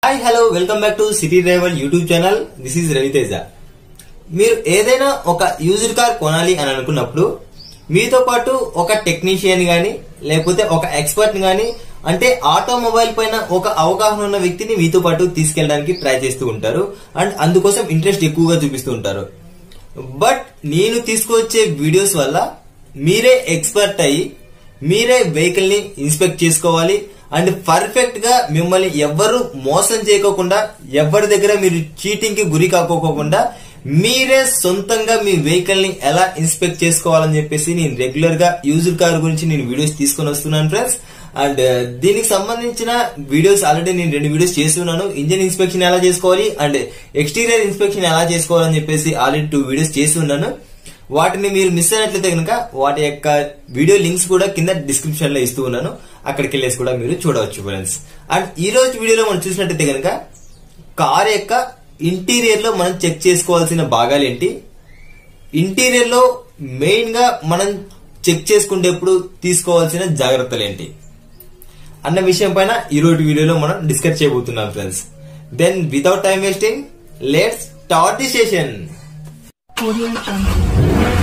Hi hello welcome back to city driver YouTube channel this is Raviteja మీరు ఏదైనా ఒక used car కొనాలి అని అనుకున్నప్పుడు మీతో పాటు ఒక టెక్నీషియన్ గాని లేకపోతే ఒక ఎక్స్పర్ట్ గాని అంటే ఆటోమొబైల్ పైన ఒక అవగాహన ఉన్న వ్యక్తిని మీతో పాటు తీసుకెళ్ళడానికి ట్రై చేస్తూ ఉంటారు అండ్ అందుకోసం ఇంట్రెస్ట్ ఎక్కువగా చూపిస్తూ ఉంటారు బట్ నేను తీసుకొచ్చే వీడియోస్ వల్ల మీరే ఎక్స్పర్ట్ అయ్యి మీరే వెహికల్ ని ఇన్స్పెక్ట్ చేసుకోవాలి అండ్ పర్ఫెక్ట్ గా మిమ్మల్ని ఎవ్వరు మోసం చేయకోకుండా ఎవరి దగ్గర మీరు చీటింగ్ కి గురి కాకోకుండా మీరే సొంతంగా మీ వెహికల్ ని ఎలా ఇన్స్పెక్ట్ చేసుకోవాలని చెప్పేసి నేను రెగ్యులర్ గా యూజర్ కార్ గురించి నేను వీడియోస్ తీసుకొని వస్తున్నాను ఫ్రెండ్స్ అండ్ దీనికి సంబంధించిన వీడియోస్ ఆల్రెడీ నేను రెండు వీడియోస్ చేస్తున్నాను ఇంజన్ ఇన్స్పెక్షన్ ఎలా చేసుకోవాలి అండ్ ఎక్స్టీరియర్ ఇన్స్పెక్షన్ ఎలా చేసుకోవాలని చెప్పేసి ఆల్రెడీ టూ వీడియోస్ చేసి ఉన్నాను వాటిని మీరు మిస్ అయినట్లయితే కనుక వాటి యొక్క వీడియో లింక్స్ కూడా కింద డిస్క్రిప్షన్ లో ఇస్తూ ఉన్నాను అక్కడికి వెళ్ళేసి కూడా మీరు చూడవచ్చు ఫ్రెండ్స్ అండ్ ఈ రోజు వీడియోలో మనం చూసినట్లయితే కనుక కార్ యొక్క ఇంటీరియర్ లో మనం చెక్ చేసుకోవాల్సిన భాగాలు ఏంటి ఇంటీరియర్ లో మెయిన్ గా మనం చెక్ చేసుకునేప్పుడు తీసుకోవాల్సిన జాగ్రత్తలు ఏంటి అన్న విషయం పైన ఈ రోజు వీడియోలో మనం డిస్కస్ చేయబోతున్నాం friends then without time wasting let's start the session Audio Jungle.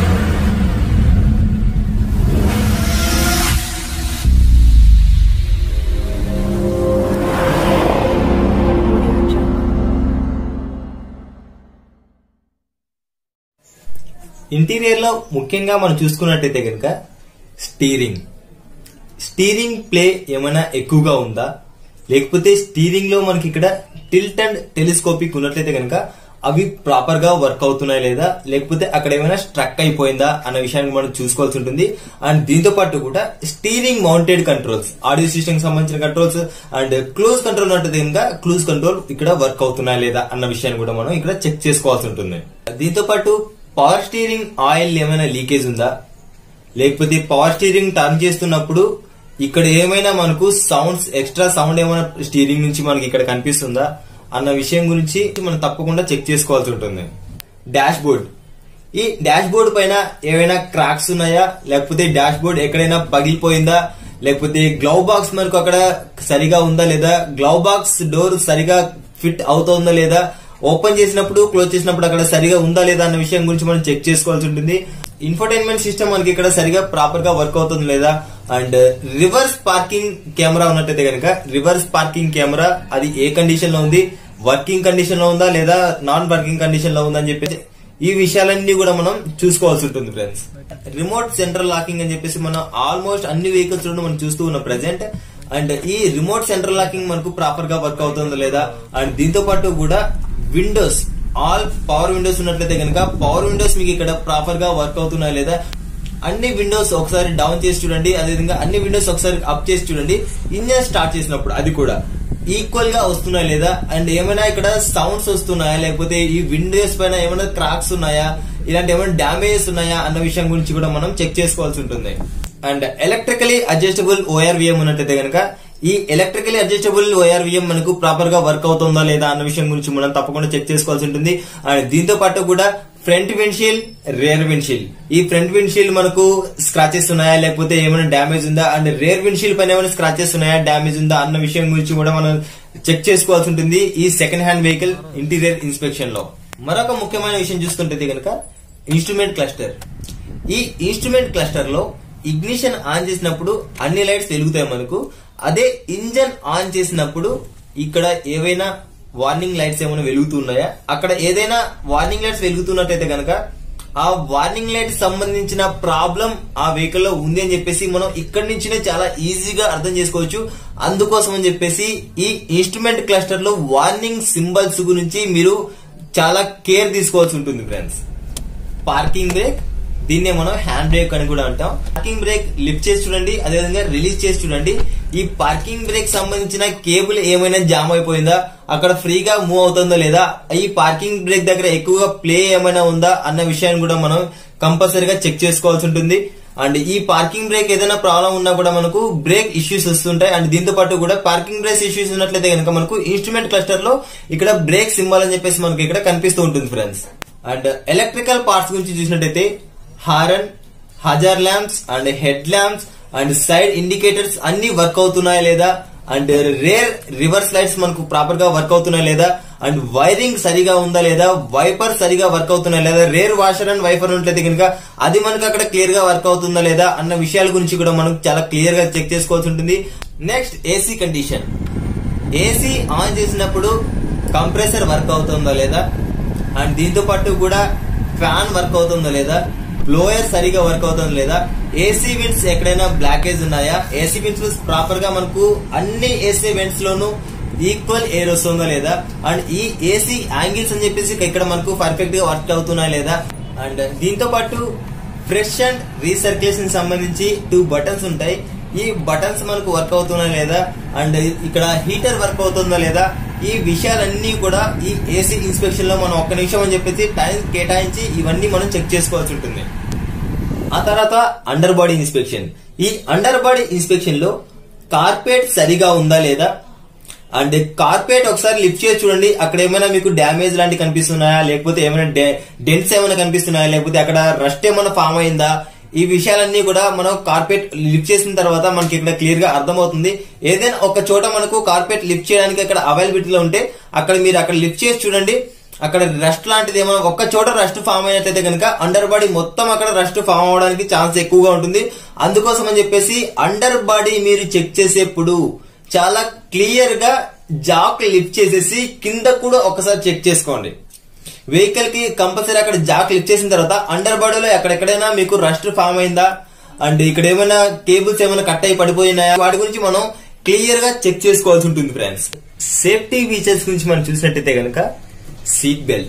Audio Jungle. Interior లో ముఖ్యంగా మనం చూసుకున్నట్టయితే కనుక స్టీరింగ్ స్టీరింగ్ ప్లే ఏమైనా ఎక్కువగా ఉందా లేకపోతే స్టీరింగ్ లో మనకి ఇక్కడ టిల్ట్ అండ్ టెలిస్కోపిక్ ఉన్నట్లయితే కనుక అవి ప్రాపర్ గా వర్క్ అవుతున్నాయి లేదా లేకపోతే అక్కడ ఏమైనా స్ట్రక్ అయిపోయిందా అన్న విషయాన్ని మనం చూసుకోవాల్సి ఉంటుంది అండ్ దీంతో పాటు కూడా steering mounted controls audio system సంబంధించిన కంట్రోల్స్ అండ్ క్లూజ్ కంట్రోల్ ఉన్నట్టు కనుక క్లూజ్ కంట్రోల్ ఇక్కడ వర్క్ అవుతున్నాయా లేదా అన్న విషయాన్ని కూడా మనం ఇక్కడ చెక్ చేసుకోవాల్సి ఉంటుంది దీంతో పాటు పవర్ స్టీరింగ్ ఆయిల్ ఏమైనా లీకేజ్ ఉందా లేకపోతే పవర్ స్టీరింగ్ టర్న్ చేస్తున్నప్పుడు ఇక్కడ ఏమైనా మనకు సౌండ్స్ ఎక్స్ట్రా సౌండ్ ఏమైనా స్టీరింగ్ నుంచి మనకి ఇక్కడ కనిపిస్తుందా అన్న విషయం గురించి మనం తప్పకుండా చెక్ చేసుకోవాల్సి ఉంటుంది డాష్ బోర్డ్ ఈ డాష్ బోర్డ్ పైన ఏవైనా క్రాక్స్ ఉన్నాయా లేకపోతే డాష్ బోర్డ్ ఎక్కడైనా పగిలిపోయిందా లేకపోతే గ్లౌ బాక్స్ మనకు అక్కడ సరిగా ఉందా లేదా గ్లౌ బాక్స్ డోర్ సరిగా ఫిట్ అవుతుందా లేదా ఓపెన్ చేసినప్పుడు క్లోజ్ చేసినప్పుడు అక్కడ సరిగా ఉందా లేదా అన్న విషయం గురించి మనం చెక్ చేసుకోవాల్సి ఉంటుంది ఇన్ఫర్టైన్మెంట్ సిస్టమ్ మనకి ఇక్కడ సరిగా ప్రాపర్ గా వర్క్ అవుతుంది లేదా అండ్ రివర్స్ పార్కింగ్ కెమెరా ఉన్నట్టయితే కనుక రివర్స్ పార్కింగ్ కెమెరా అది ఏ కండిషన్ లో ఉంది వర్కింగ్ కండిషన్ లో ఉందా లేదా నాన్ వర్కింగ్ కండిషన్ లో ఉందా అని చెప్పేసి ఈ విషయాలన్నీ కూడా మనం చూసుకోవాల్సి ఉంటుంది ఫ్రెండ్స్ రిమోట్ సెంట్రల్ లాకింగ్ అని చెప్పేసి మనం ఆల్మోస్ట్ అన్ని వెహికల్స్ లో మనం చూస్తూ ఉన్నాం ప్రెసెంట్ అండ్ ఈ రిమోట్ సెంట్రల్ లాకింగ్ మనకు ప్రాపర్ గా వర్క్ అవుతుందా లేదా అండ్ దీంతో పాటు కూడా విండోస్ ఆల్ పవర్ విండోస్ ఉన్నట్లయితే కనుక పవర్ విండోస్ మీకు ఇక్కడ ప్రాపర్ గా వర్క్ అవుతున్నాయా లేదా అన్ని విండోస్ ఒకసారి డౌన్ చేసి చూడండి అదేవిధంగా అన్ని విండోస్ ఒకసారి అప్ చేసి చూడండి ఇంజన్ స్టార్ట్ చేసినప్పుడు అది కూడా ఈక్వల్ గా వస్తున్నాయా లేదా అండ్ ఏమైనా ఇక్కడ సౌండ్స్ వస్తున్నాయా లేకపోతే ఈ విండోస్ పైన ఏమైనా క్రాక్స్ ఉన్నాయా ఇలాంటి ఏమైనా డ్యామేజెస్ ఉన్నాయా అన్న విషయం గురించి కూడా మనం చెక్ చేసుకోవాల్సి ఉంటుంది అండ్ ఎలక్ట్రికలీ అడ్జస్టబుల్ ఓఆర్విఎం ఉన్నట్టయితే కనుక ఈ ఎలక్ట్రికలీ అడ్జస్టబుల్ ఓఆర్విఎం మనకు ప్రాపర్ గా వర్క్ అవుతుందా లేదా అన్న విషయం గురించి మనం తప్పకుండా చెక్ చేసుకోవాల్సి ఉంటుంది అండ్ దీంతో పాటు కూడా ఫ్రంట్ విండ్షీల్డ్ రేర్ విండ్షీల్డ్ ఈ ఫ్రంట్ విండ్షీల్డ్ మనకు స్క్రాచెస్ ఉన్నాయా లేకపోతే ఏమైనా డ్యామేజ్ ఉందా అండ్ రేర్ విండ్షీల్డ్ పైన ఏమైనా స్క్రాచెస్ ఉన్నాయా డ్యామేజ్ ఉందా అన్న విషయం గురించి కూడా మనం చెక్ చేసుకోవాల్సి ఉంటుంది ఈ second hand vehicle interior inspection లో మరొక ముఖ్యమైన విషయం చూసుకుంటే కనుక ఇన్స్ట్రుమెంట్ క్లస్టర్ ఈ ఇన్స్ట్రుమెంట్ క్లస్టర్ లో ఇగ్నిషన్ ఆన్ చేసినప్పుడు అన్ని లైట్స్ వెలుగుతాయి మనకు అదే ఇంజన్ ఆన్ చేసినప్పుడు ఇక్కడ ఏవైనా వార్నింగ్ లైట్స్ ఏమైనా వెలుగుతున్నాయా అక్కడ ఏదైనా వార్నింగ్ లైట్స్ వెలుగుతున్నట్టయితే కనుక ఆ వార్నింగ్ లైట్ సంబంధించిన ప్రాబ్లం ఆ వెహికల్ లో ఉంది అని చెప్పేసి మనం ఇక్కడి నుంచినే చాలా ఈజీగా అర్థం చేసుకోవచ్చు అందుకోసం అని చెప్పేసి ఈ ఇన్స్ట్రుమెంట్ క్లస్టర్ లో వార్నింగ్ సింబల్స్ గురించి మీరు చాలా కేర్ తీసుకోవాల్సి ఉంటుంది ఫ్రెండ్స్ పార్కింగ్ బ్రేక్ దీన్నే మనం హ్యాండ్ బ్రేక్ అని కూడా అంటాం పార్కింగ్ బ్రేక్ లిఫ్ట్ చేసి చూడండి అదేవిధంగా రిలీజ్ చేసి చూడండి ఈ పార్కింగ్ బ్రేక్ సంబంధించిన కేబుల్ ఏమైనా జామ్ అయిపోయిందా అక్కడ ఫ్రీగా మూవ్ అవుతుందా లేదా ఈ పార్కింగ్ బ్రేక్ దగ్గర ఎక్కువగా ప్లే ఏమైనా ఉందా అన్న విషయాన్ని కూడా మనం కంపల్సరీగా చెక్ చేసుకోవాల్సి ఉంటుంది అండ్ ఈ పార్కింగ్ బ్రేక్ ఏదైనా ప్రాబ్లం ఉన్నా కూడా మనకు బ్రేక్ ఇష్యూస్ వస్తుంటాయి అండ్ దీంతో పాటు కూడా పార్కింగ్ బ్రేక్ ఇష్యూస్ ఉన్నట్లయితే కనుక మనకు ఇన్స్ట్రుమెంట్ క్లస్టర్ లో ఇక్కడ బ్రేక్ సింబల్ అని చెప్పేసి మనకి ఇక్కడ కనిపిస్తూ ఉంటుంది ఫ్రెండ్స్ అండ్ ఎలక్ట్రికల్ పార్ట్స్ గురించి చూసినట్టయితే horn hazard lamps and head lamps and side indicators అన్ని వర్క్ అవుతున్నాయా లేదా అండ్ రేర్ రివర్స్ లైట్స్ మనకు ప్రాపర్ గా వర్క్ అవుతున్నాయా లేదా అండ్ వైరింగ్ సరిగా ఉందా లేదా వైపర్ సరిగా వర్క్ అవుతున్నాయా లేదా రేర్ వాషర్ అండ్ వైపర్ ఉంటే కనుక అది మనకు అక్కడ క్లియర్ గా వర్క్ అవుతుందా లేదా అన్న విషయాల గురించి కూడా మనం చాలా క్లియర్ గా చెక్ చేసుకోవాల్సి ఉంటుంది next AC condition AC on చేసినప్పుడు కంప్రెసర్ వర్క్ అవుతుందా లేదా అండ్ దీంతో పాటు కూడా ఫ్యాన్ వర్క్ అవుతుందా లేదా బ్లోయర్ సరిగా వర్క్ అవుతుందా లేదా ఏసీ విండ్స్ ఎక్కడైనా బ్లాకేజ్ ఉన్నాయా ఏసీ విండ్స్ ప్రాపర్ గా మనకు అన్ని ఏసీ వెంట్స్ లోనూ ఈక్వల్ ఎయిర్ వస్తుందా లేదా అండ్ ఈ ఏసీ యాంగిల్స్ అని చెప్పేసి ఇక్కడ మనకు పర్ఫెక్ట్ గా వర్క్ అవుతున్నాయా లేదా అండ్ దీంతో పాటు ఫ్రెష్ అండ్ రీసర్క్యులేషన్ సంబంధించి టూ బటన్స్ ఉంటాయి ఈ బటన్స్ మనకు వర్క్ అవుతున్నా లేదా అండ్ ఇక్కడ హీటర్ వర్క్ అవుతుందా లేదా ఈ విషయాలన్నీ కూడా ఈ ఏసీ ఇన్స్పెక్షన్ లో మనం ఒక్క నిమిషం అని చెప్పేసి టైం కేటాయించి ఇవన్నీ మనం చెక్ చేసుకోవాల్సి ఉంటుంది ఆ తర్వాత అండర్ బాడీ ఇన్స్పెక్షన్ ఈ అండర్ బాడీ ఇన్స్పెక్షన్ లో కార్పెట్ సరిగా ఉందా లేదా అండ్ కార్పెట్ ఒకసారి లిఫ్ట్ చేసి చూడండి అక్కడ ఏమైనా మీకు డ్యామేజ్ లాంటి కనిపిస్తున్నాయా లేకపోతే ఏమైనా డెంట్స్ ఏమైనా కనిపిస్తున్నాయా లేకపోతే అక్కడ రస్ట్ ఏమైనా ఫామ్ అయిందా ఈ విషయాలన్నీ కూడా మనం కార్పెట్ లిఫ్ట్ చేసిన తర్వాత మనకి ఇక్కడ క్లియర్ గా అర్థమవుతుంది ఏదైనా ఒక చోట మనకు కార్పెట్ లిఫ్ట్ చేయడానికి అక్కడ అవైలబిలిటీలో ఉంటే అక్కడ మీరు అక్కడ లిఫ్ట్ చేసి చూడండి అక్కడ రస్ట్ లాంటిది ఏమైనా ఒక్క చోట రస్ట్ ఫామ్ అయినట్లయితే కనుక అండర్ బాడీ మొత్తం అక్కడ రస్ట్ ఫామ్ అవడానికి ఛాన్స్ ఎక్కువగా ఉంటుంది అందుకోసం అని చెప్పేసి అండర్ బాడీ మీరు చెక్ చేసేప్పుడు చాలా క్లియర్ గా జాక్ లిఫ్ట్ చేసేసి కింద కూడా ఒకసారి చెక్ చేసుకోండి వెహికల్ కి కంపల్సరీ అక్కడ జాక్ లిఫ్ట్ చేసిన తర్వాత అండర్ బాడీలో ఎక్కడెక్కడైనా మీకు రస్ట్ ఫామ్ అయిందా అండ్ ఇక్కడ ఏమైనా కేబుల్స్ ఏమైనా కట్ అయి పడిపోయినాయా వాటి గురించి మనం క్లియర్ గా చెక్ చేసుకోవాల్సి ఉంటుంది ఫ్రెండ్స్ సేఫ్టీ ఫీచర్స్ గురించి మనం చూసినట్టయితే కనుక సీట్ బెల్ట్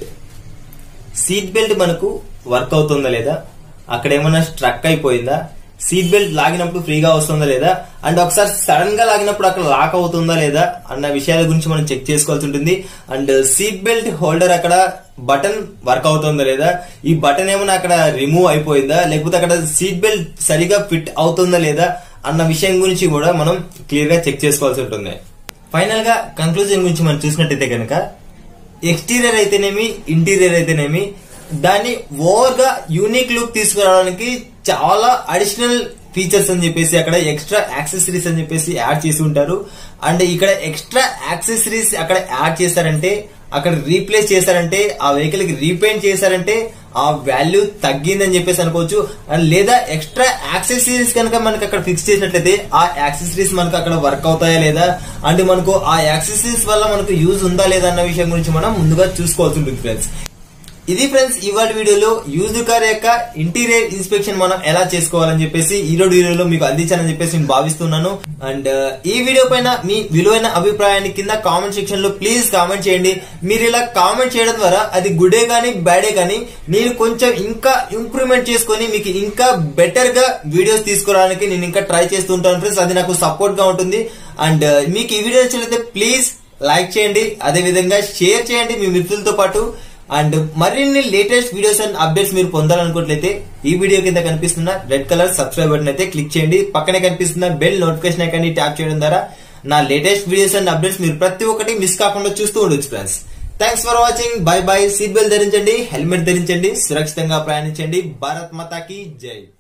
సీట్ బెల్ట్ మనకు వర్క్ అవుతుందా లేదా అక్కడ ఏమైనా స్ట్రక్ అయిపోయిందా సీట్ బెల్ట్ లాగినప్పుడు ఫ్రీగా వస్తుందా లేదా అండ్ ఒకసారి సడన్ గా లాగినప్పుడు అక్కడ లాక్ అవుతుందా లేదా అన్న విషయాల గురించి మనం చెక్ చేసుకోవాల్సి ఉంటుంది అండ్ సీట్ బెల్ట్ హోల్డర్ అక్కడ బటన్ వర్క్ అవుతుందా లేదా ఈ బటన్ ఏమైనా అక్కడ రిమూవ్ అయిపోయిందా లేకపోతే అక్కడ సీట్ బెల్ట్ సరిగా ఫిట్ అవుతుందా లేదా అన్న విషయం గురించి కూడా మనం క్లియర్ గా చెక్ చేసుకోవాల్సి ఉంటుంది ఫైనల్ గా కంక్లూజన్ గురించి మనం చూసినట్టయితే కనుక ఎక్స్టీరియర్ అయితేనేమి ఇంటీరియర్ అయితేనేమి దాన్ని ఓవర్ గా యూనిక్ లుక్ తీసుకురావడానికి చాలా అడిషనల్ ఫీచర్స్ అని చెప్పేసి అక్కడ ఎక్స్ట్రా యాక్సెసరీస్ అని చెప్పేసి యాడ్ చేసి ఉంటారు అండ్ ఇక్కడ ఎక్స్ట్రా యాక్సెసరీస్ అక్కడ యాడ్ చేశారంటే అక్కడ రీప్లేస్ చేశారంటే ఆ వెహికల్ కి రీపెయింట్ చేశారంటే ఆ వాల్యూ తగ్గిందని చెప్పేసి అనుకోవచ్చు అండ్ లేదా ఎక్స్ట్రా యాక్సెసరీస్ కనుక మనకి అక్కడ ఫిక్స్ చేసినట్లయితే ఆ యాక్సెసరీస్ మనకు అక్కడ వర్క్ అవుతాయా లేదా అండ్ మనకు ఆ యాక్సెసరీస్ వల్ల మనకు యూజ్ ఉందా లేదా అన్న విషయం గురించి మనం ముందుగా చూసుకోవాల్సి ఉంటుంది ఫ్రెండ్స్ ఇది ఫ్రెండ్స్ ఇవాళ వీడియోలో యూజ్డ్ కార్ యొక్క ఇంటీరియర్ ఇన్స్పెక్షన్ మనం ఎలా చేసుకోవాలని చెప్పేసి ఈ రోజు వీడియోలో మీకు అందించాలని చెప్పేసి నేను భావిస్తున్నాను అండ్ ఈ వీడియో పైన మీ విలువైన అభిప్రాయాన్ని కింద కామెంట్ సెక్షన్ లో ప్లీజ్ కామెంట్ చేయండి మీరు ఇలా కామెంట్ చేయడం ద్వారా అది గుడే కానీ బ్యాడే కానీ నేను కొంచెం ఇంకా ఇంప్రూవ్మెంట్ చేసుకొని మీకు ఇంకా బెటర్ గా వీడియోస్ తీసుకురావడానికి నేను ఇంకా ట్రై చేస్తుంటాను ఫ్రెండ్స్ అది నాకు సపోర్ట్ గా ఉంటుంది అండ్ మీకు ఈ వీడియో నచ్చినట్లయితే ప్లీజ్ లైక్ చేయండి అదే విధంగా షేర్ చేయండి మీ మిత్రులతో పాటు అండ్ మరిన్ని లేటెస్ట్ వీడియోస్ అండ్ అప్డేట్స్ మీరు పొందాలనుకున్నట్లయితే ఈ వీడియో కింద కనిపిస్తున్న రెడ్ కలర్ సబ్స్క్రైబ్ బటన్ అయితే క్లిక్ చేయండి పక్కనే కనిపిస్తున్న బెల్ నోటిఫికేషన్ ఐకాన్ని ట్యాప్ చేయడం ద్వారా నా లేటెస్ట్ వీడియోస్ అండ్ అప్డేట్స్ మీరు ప్రతి ఒక్కటి మిస్ కాకుండా చూస్తూ ఉండొచ్చు friends thanks for watching bye bye seat belt ధరించండి హెల్మెట్ ధరించండి సురక్షితంగా ప్రయాణించండి భారత్ మాతాకి జై